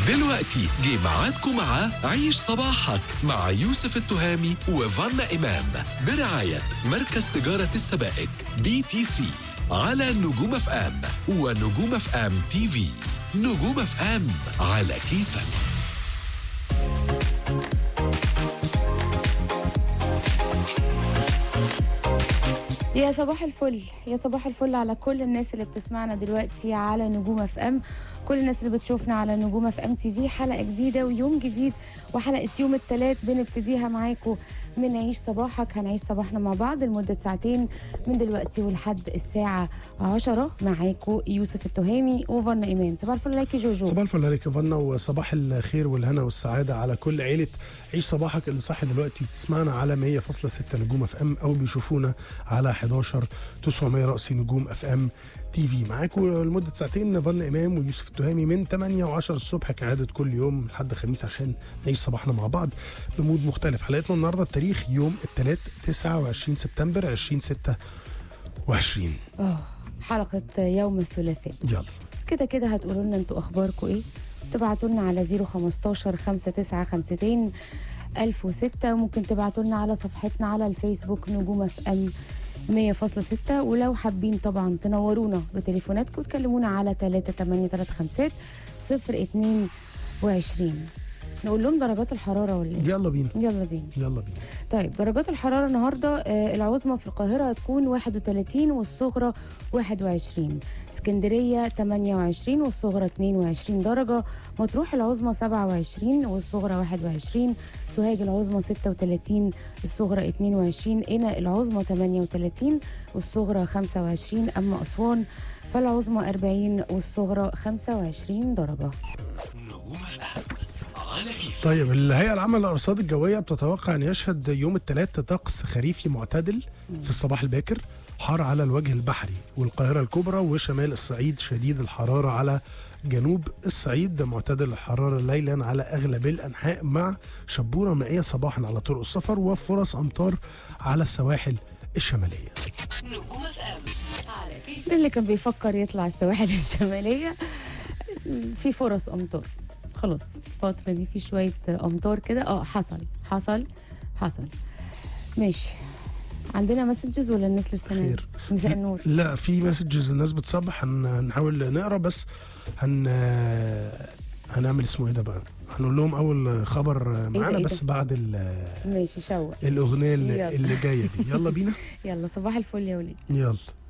دلوقتي جه ميعادكم مع عيش صباحك مع يوسف التهامي وفانا إمام برعاية مركز تجارة السبائك بي تي سي على نجوم اف ام ونجوم اف ام تي في نجوم اف ام على كيفك يا صباح الفل يا صباح الفل على كل الناس اللي بتسمعنا دلوقتي على نجوم اف ام كل الناس اللي بتشوفنا على نجوم اف ام تي في حلقه جديده ويوم جديد وحلقه يوم الثلاث بنبتديها معاكم من عيش صباحك هنعيش صباحنا مع بعض لمده ساعتين من دلوقتي ولحد الساعه 10 معاكم يوسف التهامي وفنا ايمان صباح الفل عليك يا جوجو صباح الفل عليك يا فنا وصباح الخير والهنا والسعاده على كل عيله عيش صباحك اللي صاحي دلوقتي بتسمعنا على 100.6 نجوم اف ام او بيشوفونا على 11 900 رأس نجوم اف ام تي في معاكم لمده ساعتين فن امام ويوسف التهامي من 8 و10 الصبح كعاده كل يوم لحد خميس عشان نعيش صباحنا مع بعض بمود مختلف حلقتنا النهارده بتاريخ يوم الثلاث 29 سبتمبر 2026 اه حلقه يوم الثلاثاء يلا كده كده هتقولوا لنا انتوا اخباركم ايه تبعتوا لنا على 015 5952 1006 ممكن تبعتوا لنا على صفحتنا على الفيسبوك نجوم اف ام 100.6 ولو حابين طبعا تنورونا بتليفوناتكم تكلمونا على 3835 022 نقول لهم درجات الحراره ولا ايه؟ يلا بينا يلا بينا يلا بينا طيب درجات الحرارة النهاردة آه، العظمى في القاهرة هتكون 31 والصغرى 21 اسكندرية 28 والصغرى 22 درجة مطروح العظمى 27 والصغرى 21 سوهاج العظمى 36 الصغرى 22 قنا العظمى 38 والصغرى 25 أما أسوان فالعظمى 40 والصغرى 25 درجة نجوم اف ام على كيفك طيب الهيئة العامة للأرصاد الجوية بتتوقع أن يشهد يوم الثلاث طقس خريفي معتدل في الصباح الباكر حار على الوجه البحري والقاهرة الكبرى وشمال الصعيد شديد الحرارة على جنوب الصعيد معتدل الحرارة ليلا على أغلب الأنحاء مع شبورة مائية صباحا على طرق السفر وفرص أمطار على السواحل الشمالية اللي كان بيفكر يطلع السواحل الشمالية في فرص أمطار خلاص الفترة دي في شوية أمطار كده اه حصل حصل حصل ماشي عندنا مسجز ولا الناس لسه نايمة؟ خير. مساء النور لا في مسجز الناس بتصبح هن... هنحاول نقرا بس هن هنعمل اسمه ايه ده بقى هنقول لهم اول خبر معانا إيه بس ده؟ بعد ال... ماشي شوق الاغنيه اللي, يلا. اللي جايه دي يلا بينا يلا صباح الفل يا وليد يلا